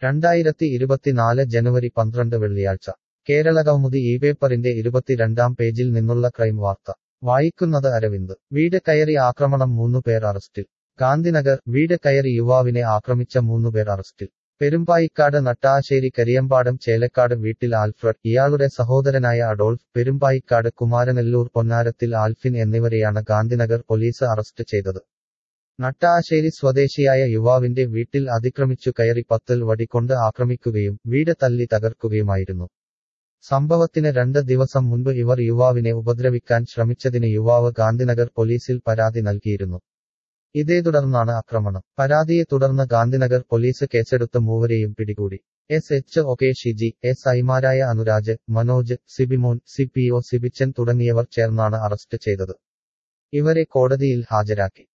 രണ്ടായിരത്തി ഇരുപത്തിനാല് ജനുവരി പന്ത്രണ്ട് വെള്ളിയാഴ്ച കേരളകൗമുദി ഈ പേപ്പറിന്റെ ഇരുപത്തിരണ്ടാം പേജിൽ നിന്നുള്ള ക്രൈം വാർത്ത വായിക്കുന്നത് അരവിന്ദ് വീട് കയറി ആക്രമണം മൂന്നുപേർ അറസ്റ്റിൽ ഗാന്ധിനഗർ വീട് കയറി യുവാവിനെ ആക്രമിച്ച മൂന്നുപേർ അറസ്റ്റിൽ പെരുമ്പായിക്കാട് നട്ടാശ്ശേരി കരിയമ്പാടം ചേലക്കാട് വീട്ടിൽ ആൽഫ്രഡ് ഇയാളുടെ സഹോദരനായ അഡോൾഫ് പെരുമ്പായിക്കാട് കുമാരനെല്ലൂർ പൊന്നാരത്തിൽ ആൽഫിൻ എന്നിവരെയാണ് ഗാന്ധിനഗർ പോലീസ് അറസ്റ്റ് ചെയ്തത് നട്ടാശ്ശേരി സ്വദേശിയായ യുവാവിന്റെ വീട്ടിൽ അതിക്രമിച്ചു കയറി പത്തൽ വടികൊണ്ട് ആക്രമിക്കുകയും വീട് തല്ലി തകർക്കുകയുമായിരുന്നു സംഭവത്തിന് രണ്ട് ദിവസം മുൻപ് ഇവർ യുവാവിനെ ഉപദ്രവിക്കാൻ ശ്രമിച്ചതിന് യുവാവ് ഗാന്ധിനഗർ പോലീസിൽ പരാതി നൽകിയിരുന്നു ഇതേ തുടർന്നാണ് ആക്രമണം പരാതിയെ തുടർന്ന് ഗാന്ധിനഗർ പോലീസ് കേസെടുത്ത് മൂവരെയും പിടികൂടി S H O K Shiji S ഐമാരായ Anuraj Manoj Sibimon C P O Sibichan തുടങ്ങിയവർ ചേർന്നാണ് അറസ്റ്റ് ചെയ്തത് ഇവരെ കോടതിയിൽ ഹാജരാക്കി